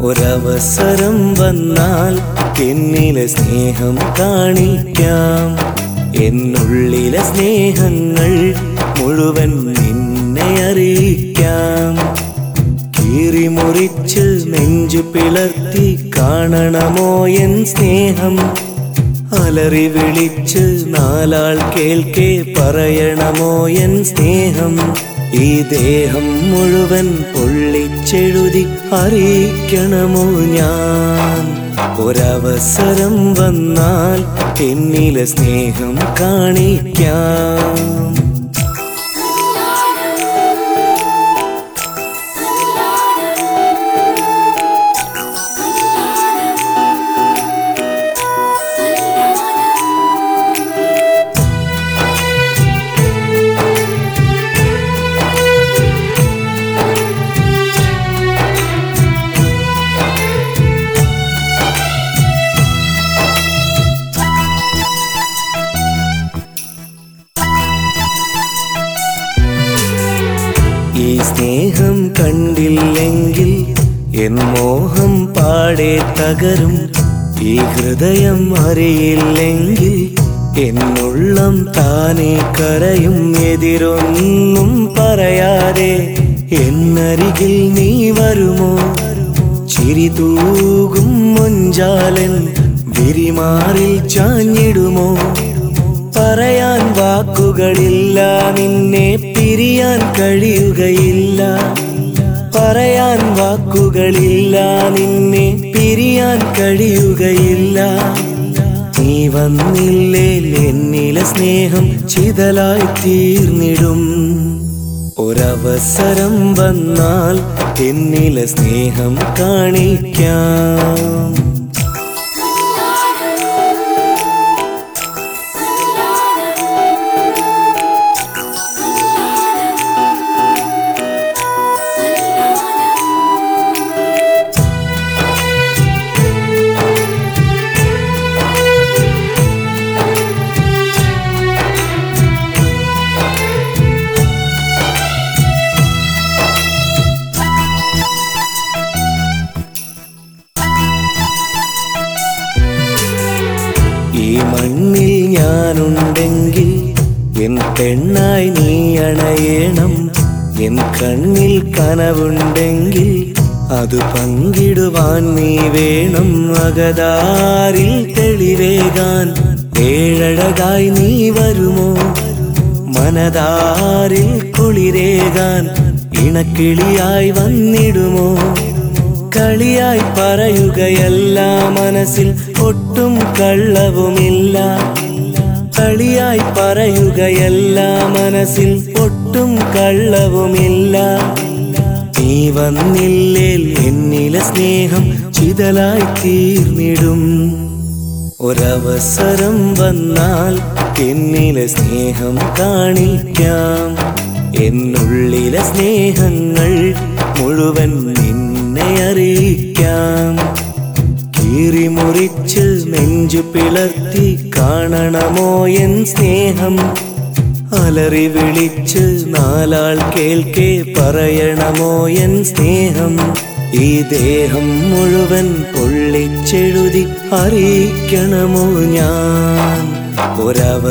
ഒരവസരം വന്നാൽ എന്നിലെ സ്നേഹം കാണിക്കാം എന്നുള്ളിലെ സ്നേഹങ്ങൾ മുഴുവൻ നിന്നെ അറിയിക്കാം കീറി മുറിച്ച് നെഞ്ചു പിളർത്തി കാണണമോ എൻ സ്നേഹം അലറി വിളിച്ച് നാലാൾ കേൾക്കെ പറയണമോ എൻ സ്നേഹം ഈ ദേഹം മുഴുവൻ പൊള്ളിച്ചെഴുതി അറിയിക്കണമോ ഞാൻ ഒരവസരം വന്നാൽ എന്നിലെ സ്നേഹം കാണിക്കാം ഈ സ്നേഹം കണ്ടില്ലെങ്കിൽ എൻ മോഹം പാടെ തകരും ഈ ഹൃദയം അറിയില്ലെങ്കിൽ എന്നുള്ളം താനെ കരയും എതിരൊന്നും പറയാതെ എന്നരികിൽ നീ വരുമോ ചിരി തൂകും മൊഞ്ചാലൻ വിരിമാറിൽ ചാഞ്ഞിടുമോ പറയാൻ വാക്കുകളില്ല നിന്നെ പിരിയാൻ കഴിയുകയില്ല പറയാൻ വാക്കുകളില്ല നിന്നെ പിരിയാൻ കഴിയുകയില്ല നീ വന്നില്ലേ എന്നിലെ സ്നേഹം ചിതലായി തീർന്നിടും ഒരവസരം വന്നാൽ എന്നിലെ സ്നേഹം കാണിക്കാം ഈ മണ്ണിൽ ഞാനുണ്ടെങ്കിൽ എൻ പെണ്ണായി നീ അണയണം എൻ കണ്ണിൽ കനവുണ്ടെങ്കിൽ അത് പങ്കിടുവാൻ നീ വേണം അകതാരിൽ തെളിവേകാൻ ഏഴഴകായി നീ വരുമോ മനതാരിൽ കുളിരേകാൻ ഇണക്കിളിയായി വന്നിടുമോ കളിയായി പറയുകയല്ല മനസ്സിൽ ഒട്ടും കള്ളവുമില്ല കളിയായി പറയുകയല്ല മനസ്സിൽ ഒട്ടും കള്ളവുമില്ല നീ വന്നില്ലേ എന്നിലെ സ്നേഹം ചിതലായി തീർന്നിടും ഒരവസരം വന്നാൽ എന്നിലെ സ്നേഹം കാണിക്കാം എന്നുള്ളിലെ സ്നേഹങ്ങൾ മുഴുവൻ നിന്നെ അറിയിക്കാം കീറി മുറിച്ച് നെഞ്ചു പിളർത്തി കാണണമോ എൻ സ്നേഹം അലറി വിളിച്ച് നാലാൾ കേൾക്കെ പറയണമോ എൻ സ്നേഹം ഈ ദേഹം മുഴുവൻ പൊള്ളിച്ചെഴുതി അറിയിക്കണമോ ഞാൻ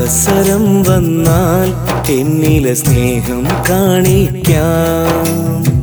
ഒരവസരം വന്നാൽ എന്നിലെ സ്നേഹം കാണിക്കാം